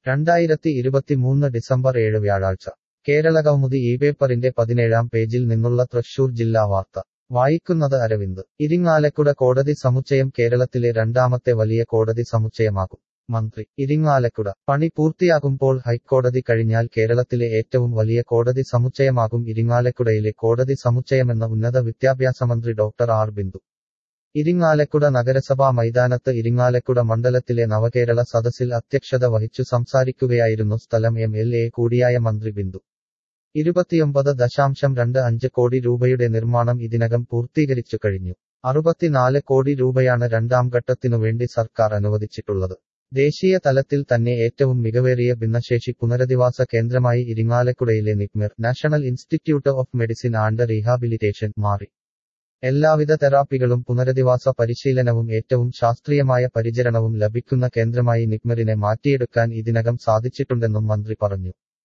രണ്ടായിരത്തി ഇരുപത്തിമൂന്ന് ഡിസംബർ ഏഴ് വ്യാഴാഴ്ച കേരളകൗമുദി ഈ പേപ്പറിന്റെ പതിനേഴാം പേജിൽ നിന്നുള്ള തൃശൂർ ജില്ലാ വാർത്ത വായിക്കുന്നത് അരവിന്ദ് ഇരിങ്ങാലക്കുട കോടതി സമുച്ചയം കേരളത്തിലെ രണ്ടാമത്തെ വലിയ കോടതി സമുച്ചയമാകും മന്ത്രി ഇരിങ്ങാലക്കുട പണി പൂർത്തിയാകുമ്പോൾ ഹൈക്കോടതി കഴിഞ്ഞാൽ കേരളത്തിലെ ഏറ്റവും വലിയ കോടതി സമുച്ചയമാകും ഇരിങ്ങാലക്കുടയിലെ കോടതി സമുച്ചയമെന്ന ഉന്നത വിദ്യാഭ്യാസ മന്ത്രി ഡോക്ടർ ആർ ബിന്ദു ഇരിങ്ങാലക്കുട നഗരസഭാ മൈതാനത്ത് ഇരിങ്ങാലക്കുട മണ്ഡലത്തിലെ നവകേരള സദസ്സിൽ അധ്യക്ഷത വഹിച്ചു സംസാരിക്കുകയായിരുന്നു സ്ഥലം എം എൽ എ കൂടിയായ മന്ത്രി ബിന്ദു ഇരുപത്തിയൊമ്പത് ദശാംശം രണ്ട് അഞ്ച് കോടി രൂപയുടെ നിർമ്മാണം ഇതിനകം പൂർത്തീകരിച്ചു കഴിഞ്ഞു അറുപത്തിനാല് കോടി രൂപയാണ് രണ്ടാം ഘട്ടത്തിനുവേണ്ടി സർക്കാർ അനുവദിച്ചിട്ടുള്ളത് ദേശീയ തലത്തിൽ തന്നെ ഏറ്റവും മികവേറിയ ഭിന്നശേഷി പുനരധിവാസ കേന്ദ്രമായി ഇരിങ്ങാലക്കുടയിലെ NIPMR national institute of medicine and rehabilitation മാറി എല്ലാവിധ തെറാപ്പികളും പുനരധിവാസ പരിശീലനവും ഏറ്റവും ശാസ്ത്രീയമായ പരിചരണവും ലഭിക്കുന്ന കേന്ദ്രമായി നിപ്മിറിനെ മാറ്റിയെടുക്കാൻ ഇതിനകം സാധിച്ചിട്ടുണ്ടെന്നും മന്ത്രി പറഞ്ഞു